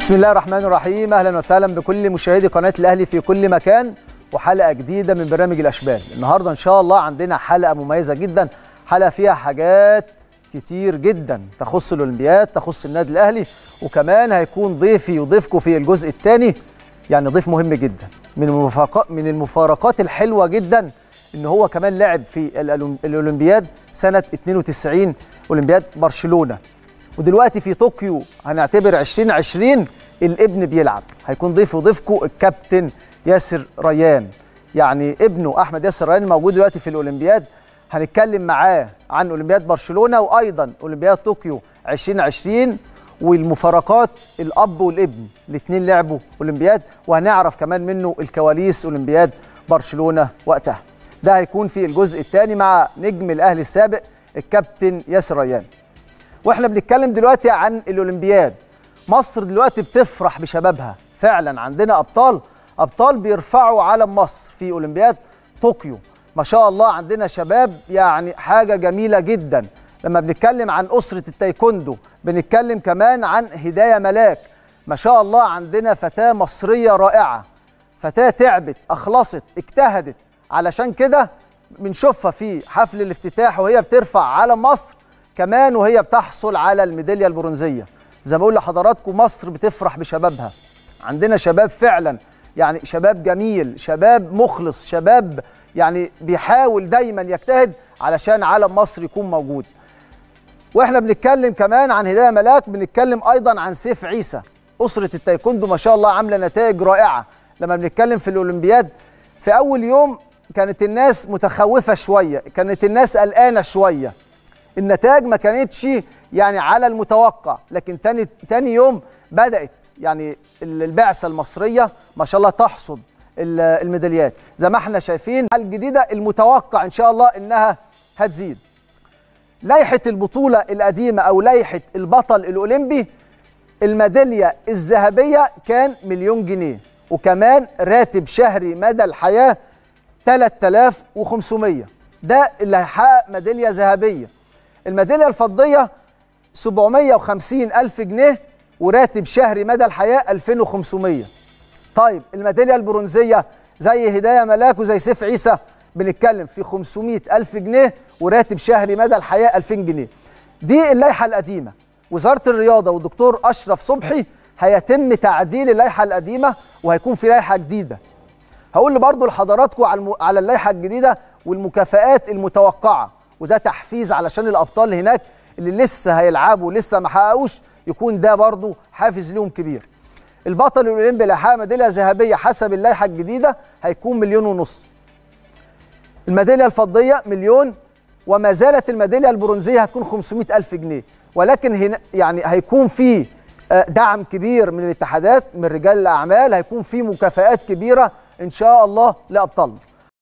بسم الله الرحمن الرحيم اهلا وسهلا بكل مشاهدي قناه الاهلي في كل مكان وحلقه جديده من برنامج الاشبال النهارده ان شاء الله عندنا حلقه مميزه جدا حلقه فيها حاجات كتير جدا تخص الاولمبياد تخص النادي الاهلي وكمان هيكون ضيفي وضيفكم في الجزء الثاني يعني ضيف مهم جدا من المفارقات من المفارقات الحلوه جدا ان هو كمان لعب في الأولم- الاولمبياد سنه 92 اولمبياد برشلونه ودلوقتي في طوكيو هنعتبر 2020 الابن بيلعب هيكون ضيف وضيفكم الكابتن ياسر ريان يعني ابنه احمد ياسر ريان موجود دلوقتي في الاولمبياد هنتكلم معاه عن اولمبياد برشلونه وايضا اولمبياد طوكيو 2020 والمفارقات الاب والابن الاثنين لعبوا اولمبياد وهنعرف كمان منه الكواليس اولمبياد برشلونه وقتها ده هيكون في الجزء الثاني مع نجم الاهلي السابق الكابتن ياسر ريان واحنا بنتكلم دلوقتي عن الاولمبياد مصر دلوقتي بتفرح بشبابها فعلا عندنا ابطال ابطال بيرفعوا علم مصر في اولمبياد طوكيو ما شاء الله عندنا شباب يعني حاجه جميله جدا لما بنتكلم عن اسره التايكوندو بنتكلم كمان عن هدايه ملاك ما شاء الله عندنا فتاه مصريه رائعه فتاه تعبت اخلصت اجتهدت علشان كده بنشوفها في حفل الافتتاح وهي بترفع علم مصر كمان وهي بتحصل على الميداليه البرونزيه زي ما بقول لحضراتكم مصر بتفرح بشبابها عندنا شباب فعلا يعني شباب جميل شباب مخلص شباب يعني بيحاول دايما يجتهد علشان علم مصر يكون موجود واحنا بنتكلم كمان عن هدايه ملاك بنتكلم ايضا عن سيف عيسى اسره التايكوندو ما شاء الله عامله نتائج رائعه لما بنتكلم في الاولمبياد في اول يوم كانت الناس متخوفه شويه كانت الناس قلقانه شويه النتائج ما كانتش يعني على المتوقع لكن تاني تاني يوم بدات يعني البعثه المصريه ما شاء الله تحصد ال- الميداليات زي ما احنا شايفين الجديده المتوقع ان شاء الله انها هتزيد لائحه البطوله القديمه او لائحه البطل الاولمبي الميداليه الذهبيه كان مليون جنيه وكمان راتب شهري مدى الحياه 3500 ده اللي هيحقق ميداليه ذهبيه الميداليه الفضيه 750 ألف جنيه وراتب شهري مدى الحياة 2500 طيب الميدالية البرونزية زي هداية ملاك وزي سيف عيسى بنتكلم في 500 ألف جنيه وراتب شهري مدى الحياة 2000 جنيه دي اللائحة القديمة وزارة الرياضة والدكتور أشرف صبحي هيتم تعديل اللائحة القديمة وهيكون في لائحة جديدة هقول برضو لحضراتكم على الم... على اللائحه الجديده والمكافآت المتوقعه وده تحفيز علشان الابطال هناك اللي لسه هيلعبوا ولسه ما حققوش يكون ده برضو حافز ليهم كبير البطل الاولمبي اللي هيحقق ميداليه ذهبيه حسب اللائحه الجديده هيكون مليون ونص الميداليه الفضيه مليون وما زالت الميداليه البرونزيه هتكون 500 ألف جنيه ولكن هنا يعني هيكون في آه، دعم كبير من الاتحادات من رجال الاعمال هيكون في مكافآت كبيره ان شاء الله لابطالنا